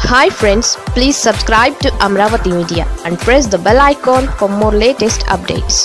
hi friends please subscribe to Amaravati media and press the bell icon for more latest updates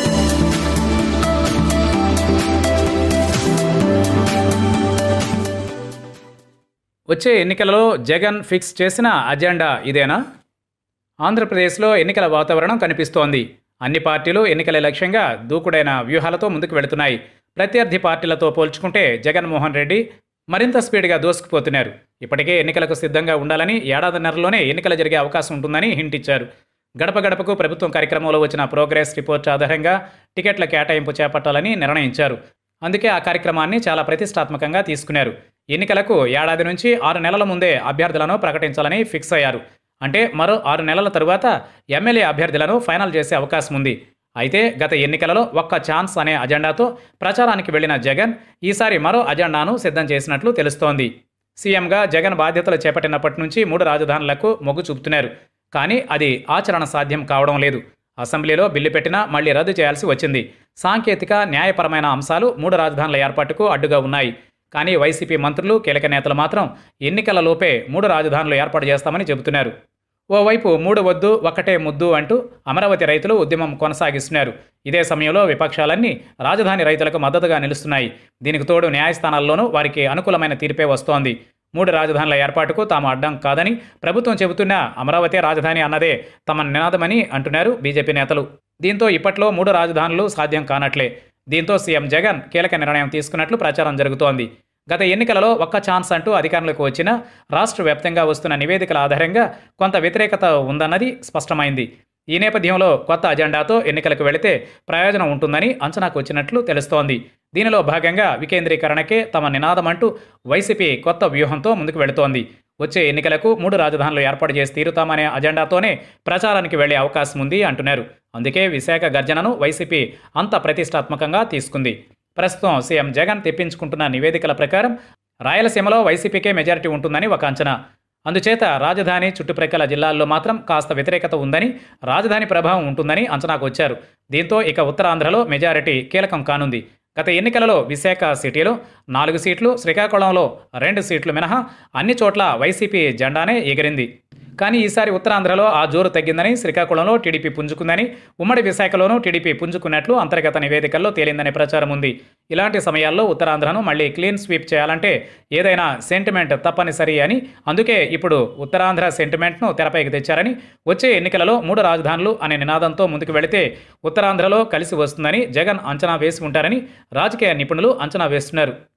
వచ్చే ఎన్నికలలో Jagan fix చేసిన agenda ఇదేనా ఆంధ్రప్రదేశ్లో ఎన్నికల వాతావరణం కనిపిస్తోంది అన్ని పార్టీలు ఎన్నికల లక్ష్యంగా దూకుడైన వ్యూహాలతో ముందుకు వెళుతున్నాయి ప్రత్యర్థి పార్టీలతో పోల్చుకుంటే జగన్మోహన్ రెడ్డి మరింత స్పీడ్గా దూసుకుపోతున్నారు ఇప్పటికే ఎన్నికలకు సిద్ధంగా ఉండాలని ఏడాదిన్నరలోనే ఎన్నికలు జరిగే అవకాశం ఉంటుందని హింట్ ఇచ్చారు గడప గడపకు ప్రభుత్వం కార్యక్రమంలో వచ్చిన ప్రోగ్రెస్ రిపోర్ట్ ఆధారంగా టికెట్ల కేటాయింపు చేపట్టాలని నిర్ణయించారు అందుకే ఆ కార్యక్రమాన్ని చాలా ప్రతిష్టాత్మకంగా తీసుకున్నారు ఎన్నికలకు ఏడాది నుంచి ఆరు నెలల ముందే అభ్యర్థులను ప్రకటించాలని ఫిక్స్ అయ్యారు అంటే మరో ఆరు నెలల తరువాత ఎమ్మెల్యే అభ్యర్థులను ఫైనల్ చేసే అవకాశం ఉంది అయితే గత ఎన్నికలలో ఒక్క ఛాన్స్ అనే అజెండాతో ప్రచారానికి వెళ్లిన జగన్ ఈసారి మరో అజెండాను సిద్ధం చేసినట్లు తెలుస్తోంది సీఎంగా జగన్ బాధ్యతలు చేపట్టినప్పటి నుంచి మూడు రాజధానులకు మొగ్గు చూపుతున్నారు కానీ అది ఆచరణ సాధ్యం కావడం లేదు అసెంబ్లీలో బిల్లు పెట్టినా మళ్లీ రద్దు చేయాల్సి వచ్చింది సాంకేతిక న్యాయపరమైన అంశాలు మూడు రాజధానుల ఏర్పాటుకు అడ్డుగా ఉన్నాయి కానీ వైసీపీ మంత్రులు కీలక నేతలు మాత్రం ఎన్నికల లోపే మూడు రాజధానులు ఏర్పాటు చేస్తామని చెబుతున్నారు ఓవైపు మూడు వద్దు ఒక్కటే ముద్దు అంటూ అమరావతి రైతులు ఉద్యమం కొనసాగిస్తున్నారు ఇదే సమయంలో విపక్షాలన్నీ రాజధాని రైతులకు మద్దతుగా నిలుస్తున్నాయి దీనికి తోడు న్యాయస్థానాల్లోనూ వారికి అనుకూలమైన తీర్పే వస్తోంది మూడు రాజధానుల ఏర్పాటుకు తాము అడ్డం కాదని ప్రభుత్వం చెబుతున్న అమరావతి రాజధాని అన్నదే తమ నినాదమని అంటున్నారు బీజేపీ నేతలు దీంతో ఇప్పట్లో మూడు రాజధానులు సాధ్యం కానట్లే దీంతో సీఎం జగన్ కీలక నిర్ణయం తీసుకున్నట్లు ప్రచారం జరుగుతోంది గత ఎన్నికలలో ఒక్క ఛాన్స్ అంటూ అధికారంలోకి వచ్చిన రాష్ట్ర వ్యాప్తంగా వస్తున్న నివేదికల ఆధారంగా కొంత వ్యతిరేకత ఉందన్నది స్పష్టమైంది ఈ నేపథ్యంలో కొత్త అజెండాతో ఎన్నికలకు వెళితే ప్రయోజనం ఉంటుందని అంచనాకు వచ్చినట్లు తెలుస్తోంది దీనిలో భాగంగా వికేంద్రీకరణకే తమ నినాదమంటూ వైసీపీ కొత్త వ్యూహంతో ముందుకు వెళుతోంది వచ్చే ఎన్నికలకు మూడు రాజధానులు ఏర్పాటు చేసి తీరుతామనే అజెండాతోనే ప్రచారానికి వెళ్లే అవకాశం ఉంది అంటున్నారు అందుకే విశాఖ గర్జనను వైసీపీ అంత ప్రతిష్టాత్మకంగా తీసుకుంది ప్రస్తుతం సీఎం జగన్ తెప్పించుకుంటున్న నివేదికల ప్రకారం రాయలసీమలో వైసీపీకే మెజారిటీ ఉంటుందని ఒక అంచనా అందుచేత రాజధాని చుట్టుప్రక్కల జిల్లాల్లో మాత్రం కాస్త వ్యతిరేకత ఉందని రాజధాని ప్రభావం ఉంటుందని అంచనాకు వచ్చారు దీంతో ఇక ఉత్తరాంధ్రలో మెజారిటీ కీలకం కానుంది గత ఎన్నికలలో విశాఖ సిటీలో నాలుగు సీట్లు శ్రీకాకుళంలో రెండు సీట్లు మినహా అన్ని చోట్ల వైసీపీ జెండానే ఎగిరింది కానీ ఈసారి ఉత్తరాంధ్రలో ఆ జోరు తగ్గిందని శ్రీకాకుళంలో టీడీపీ పుంజుకుందని ఉమ్మడి విశాఖలోనూ టీడీపీ పుంజుకున్నట్లు అంతర్గత నివేదికల్లో తేలిందనే ప్రచారం ఉంది ఇలాంటి సమయాల్లో ఉత్తరాంధ్రను మళ్ళీ క్లీన్ స్వీప్ చేయాలంటే ఏదైనా సెంటిమెంట్ తప్పనిసరి అని అందుకే ఇప్పుడు ఉత్తరాంధ్ర సెంటిమెంట్ను తెరపైకి తెచ్చారని వచ్చే ఎన్నికలలో మూడు రాజధానులు అనే నినాదంతో ముందుకు వెళితే ఉత్తరాంధ్రలో కలిసి వస్తుందని జగన్ అంచనా వేసి ఉంటారని రాజకీయ నిపుణులు అంచనా వేస్తున్నారు